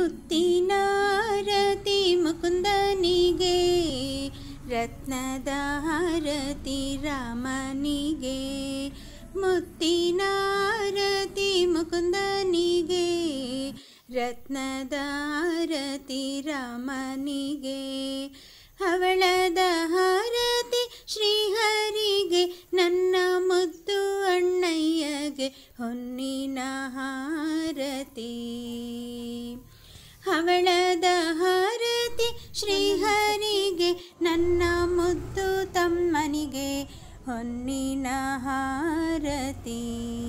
ಮುತ್ತಿನಾರತಿ ಮುಕುಂದನಿಗೆ ರತ್ನದ ಹಾರತಿ ರಾಮನಿಗೆ ಮುತ್ತಿನಾರತಿ ಮುಕುಂದನಿಗೆ ರತ್ನದ ಹಾರತಿ ರಾಮನಿಗೆ ಹವಳದ ಹಾರತಿ ಶ್ರೀಹರಿಗೆ ನನ್ನ ಮುದ್ದು ಅಣ್ಣಯ್ಯಗೆ ಹೊನ್ನಿನ ಹಾರತಿ ಹವಳದ ಹಾರತಿ ಶ್ರೀಹರಿಗೆ ನನ್ನ ಮುದ್ದು ತಮ್ಮನಿಗೆ ಹೊನ್ನಿನ ಹಾರತಿ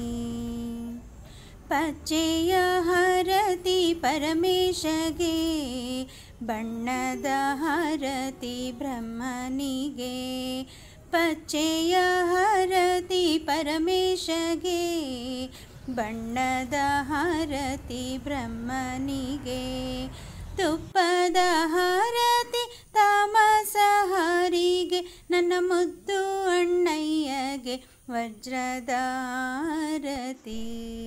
ಪಚ್ಚೆಯ ಹರತಿ ಪರಮೇಶಗೆ ಬಣ್ಣದ ಹರತಿ ಬ್ರಹ್ಮನಿಗೆ ಪಚ್ಚೆಯ ಹರತಿ ಪರಮೇಶಗೆ ಬಣ್ಣದ ಹರತಿ ಬ್ರಹ್ಮನಿಗೆ ತುಪ್ಪದ ಹರತಿ ತಾಮಸ ಹರಿಗೆ ನನ್ನ ಮುದ್ದು ಅಣ್ಣಯ್ಯಗೆ ವಜ್ರದ ಹಾರತಿ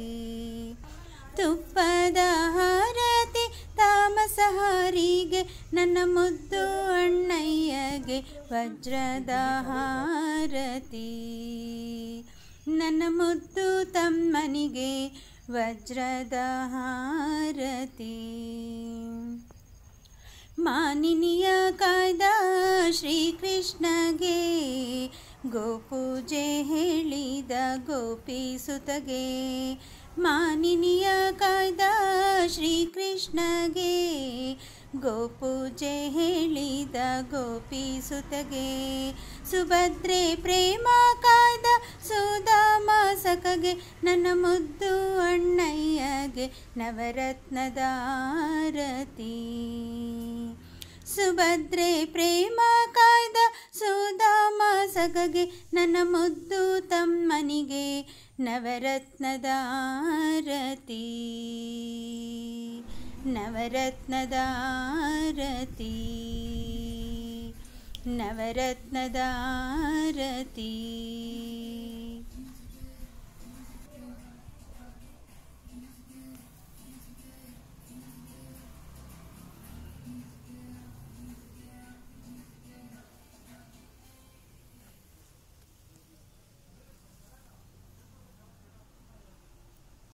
ತುಪ್ಪದ ಹಾರತಿ ತಾಮಸ ಹಾರಿಗೆ ನನ್ನ ಮುದ್ದು ಅಣ್ಣಯ್ಯಗೆ ವಜ್ರದ ಹಾರತಿ ನನ್ನ ಮುದ್ದು ತಮ್ಮನಿಗೆ ವಜ್ರದ ಹಾರತಿ ಮಾನಿನಿಯ ಕಾಯ್ದ ಶ್ರೀಕೃಷ್ಣಗೆ ಗೋಪೂಜೆ ಹೇಳಿದ ಗೋಪಿಸುತಗೆ ಮಾನಿನಿಯ ಕಾಯ್ದ ಶ್ರೀಕೃಷ್ಣಗೆ ಗೋಪೂಜೆ ಹೇಳಿದ ಗೋಪಿಸುತಗೆ ಸುಭದ್ರೆ ಪ್ರೇಮ ಕಾಯ್ದ ಸುಧಾಮಾಸಕಗೆ ನನ್ನ ಮುದ್ದು ಅಣ್ಣಯ್ಯಗೆ ನವರತ್ನದ ಆರತಿ ಸುಭದ್ರೆ ಪ್ರೇಮ ಕಾಯ್ದ ಸುಧಾಮಾಸಕಗೆ ನನ್ನ ಮುದ್ದು ತಮ್ಮನಿಗೆ ನವರತ್ನದ ಆರತಿ ನವರತ್ನದ ಆರತಿ ನವರತ್ನದ ಆರತಿ